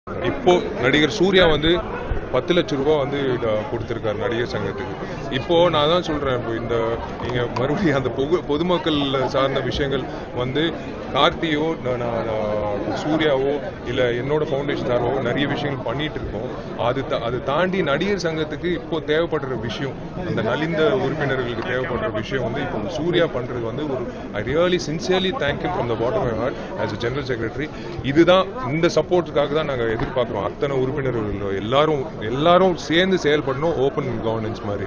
இப்போ நடிகர் சூர்யா வந்து பத்து லட்ச ரூபா வந்து இத கொடுத்திருக்காரு நடிகர் சங்கத்துக்கு இப்போ நான் தான் சொல்றேன் இப்போ இந்த நீங்க மறுபடியும் அந்த பொது பொதுமக்கள் சார்ந்த விஷயங்கள் வந்து கார்த்தியோ நான் நான் நான் சூர்யாவோ இல்லை என்னோட ஃபவுண்டேஷன் சார்போ நிறைய விஷயங்கள் பண்ணிட்டு இருக்கோம் அது தா- அது தாண்டி நடிகர் சங்கத்துக்கு இப்போ தேவைப்படுற விஷயம் அந்த நலிந்த உறுப்பினர்களுக்கு தேவைப்படுற விஷயம் வந்து இப்போ சூர்யா பண்றது வந்து ஒரு I really sincerely thank you from the bottom my heart as a general secretary இதுதான் இந்த சப்போர்ட்டுக்காக தான் நாங்கள் எதிர்பார்க்குறோம் அத்தனை உறுப்பினர்கள் எல்லாரும் எல்லாரும் சேர்ந்து செயல்படணும் ஓப்பன் கவர்னன்ஸ் மாதிரி